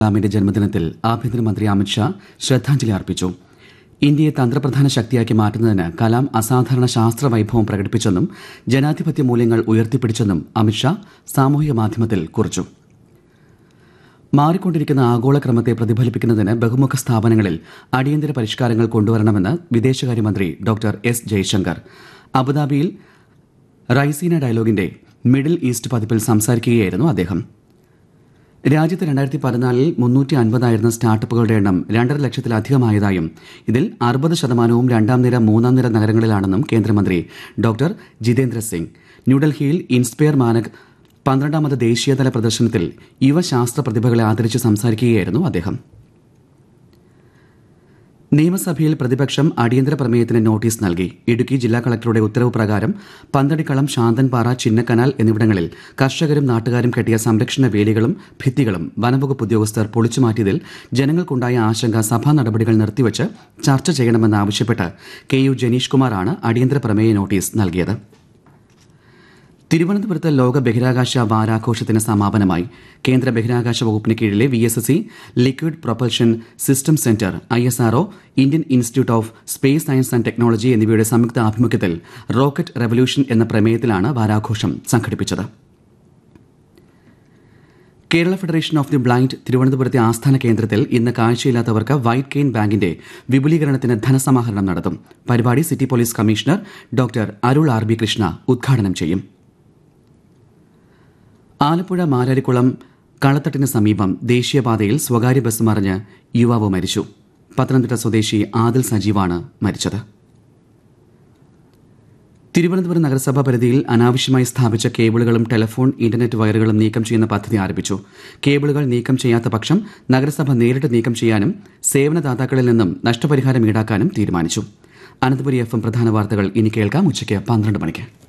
കലാമിന്റെ ജന്മദിനത്തിൽ ആഭ്യന്തരമന്ത്രി അമിത്ഷാ ശ്രദ്ധാഞ്ജലി അർപ്പിച്ചു ഇന്ത്യയെ തന്ത്രപ്രധാന ശക്തിയാക്കി മാറ്റുന്നതിന് കലാം അസാധാരണ ശാസ്ത്ര വൈഭവം പ്രകടിപ്പിച്ചെന്നും ജനാധിപത്യ മൂല്യങ്ങൾ ഉയർത്തിപ്പിടിച്ചെന്നും അമിത്ഷാ സാമൂഹിക മാധ്യമത്തിൽ കുറിച്ചു മാറിക്കൊണ്ടിരിക്കുന്ന ആഗോളക്രമത്തെ പ്രതിഫലിപ്പിക്കുന്നതിന് ബഹുമുഖ സ്ഥാപനങ്ങളിൽ അടിയന്തര പരിഷ്കാരങ്ങൾ കൊണ്ടുവരണമെന്ന് വിദേശകാര്യമന്ത്രി ഡോക്ടർ എസ് ജയശങ്കർ അബുദാബിയിൽ റൈസീന ഡയലോഗിന്റെ മിഡിൽ ഈസ്റ്റ് പതിപ്പിൽ സംസാരിക്കുകയായിരുന്നു അദ്ദേഹം രാജ്യത്ത് രണ്ടായിരത്തി പതിനാലിൽ മുന്നൂറ്റി അൻപതായിരുന്ന സ്റ്റാർട്ടപ്പുകളുടെ എണ്ണം രണ്ടര ലക്ഷത്തിലധികമായതായും ഇതിൽ അറുപത് ശതമാനവും രണ്ടാം നിര മൂന്നാം നിര നഗരങ്ങളിലാണെന്നും കേന്ദ്രമന്ത്രി ഡോക്ടർ ജിതേന്ദ്ര സിംഗ് ന്യൂഡൽഹിയിൽ ഇൻസ്പയർ മാനക് പന്ത്രണ്ടാമത് ദേശീയതല പ്രദർശനത്തിൽ യുവശാസ്ത്ര പ്രതിഭകളെ ആദരിച്ച് സംസാരിക്കുകയായിരുന്നു അദ്ദേഹം നിയമസഭയിൽ പ്രതിപക്ഷം അടിയന്തര പ്രമേയത്തിന് നോട്ടീസ് നൽകി ഇടുക്കി ജില്ലാ കളക്ടറുടെ ഉത്തരവ് പ്രകാരം പന്തടിക്കളം ശാന്തൻപാറ ചിന്നക്കനാൽ എന്നിവിടങ്ങളിൽ കർഷകരും നാട്ടുകാരും കെട്ടിയ സംരക്ഷണ വേലികളും ഭിത്തികളും വനംവകുപ്പ് ഉദ്യോഗസ്ഥർ പൊളിച്ചുമാറ്റിയതിൽ ജനങ്ങൾക്കുണ്ടായ ആശങ്ക സഭാ നടപടികൾ നിർത്തിവച്ച് ചർച്ച ചെയ്യണമെന്നാവശ്യപ്പെട്ട് കെ യു ജനീഷ് കുമാറാണ് അടിയന്തര പ്രമേയ നോട്ടീസ് നൽകിയത് തിരുവനന്തപുരത്ത് ലോക ബഹിരാകാശ വാരാഘോഷത്തിന് സമാപനമായി കേന്ദ്ര ബഹിരാകാശ വകുപ്പിന് കീഴിലെ V S S C liquid propulsion system centre I S R O Indian institute of space science and technology എന്നിവയുടെ സംയുക്ത ആഭിമുഖ്യത്തിൽ റോക്കറ്റ് റെവല്യൂഷൻ എന്ന പ്രമേയത്തിലാണ് വാരാഘോഷം സംഘടിപ്പിച്ചത് Kerala federation of the blind തിരുവനന്തപുരത്തെ ആസ്ഥാന കേന്ദ്രത്തിൽ ഇന്ന് കാഴ്ചയില്ലാത്തവർക്ക് വൈറ്റ് കെയിൻ ബാങ്കിന്റെ വിപുലീകരണത്തിന് ധനസമാഹരണം നടത്തും പരിപാടി city police commissioner doctor Arul R B Krishna ഉദ്ഘാടനം ചെയ്യും ആലപ്പുഴ മാരാരിക്കുളം കളത്തട്ടിന് സമീപം ദേശീയപാതയിൽ സ്വകാര്യ ബസ് മറിഞ്ഞ് യുവാവ് മരിച്ചു പത്തനംതിട്ട സ്വദേശി ആദിൽ സജീവാണ് മരിച്ചത് തിരുവനന്തപുരം നഗരസഭാ പരിധിയിൽ അനാവശ്യമായി സ്ഥാപിച്ച കേബിളുകളും ടെലിഫോൺ ഇന്റർനെറ്റ് വയറുകളും നീക്കം ചെയ്യുന്ന പദ്ധതി ആരംഭിച്ചു കേബിളുകൾ നീക്കം ചെയ്യാത്ത പക്ഷം നഗരസഭ നേരിട്ട് നീക്കം ചെയ്യാനും സേവനദാതാക്കളിൽ നിന്നും നഷ്ടപരിഹാരം ഈടാക്കാനും തീരുമാനിച്ചു അനന്തപുരി എഫ് എം പ്രധാന വാർത്തകൾ ഇനി കേൾക്കാം ഉച്ചയ്ക്ക് പന്ത്രണ്ട് മണിക്ക്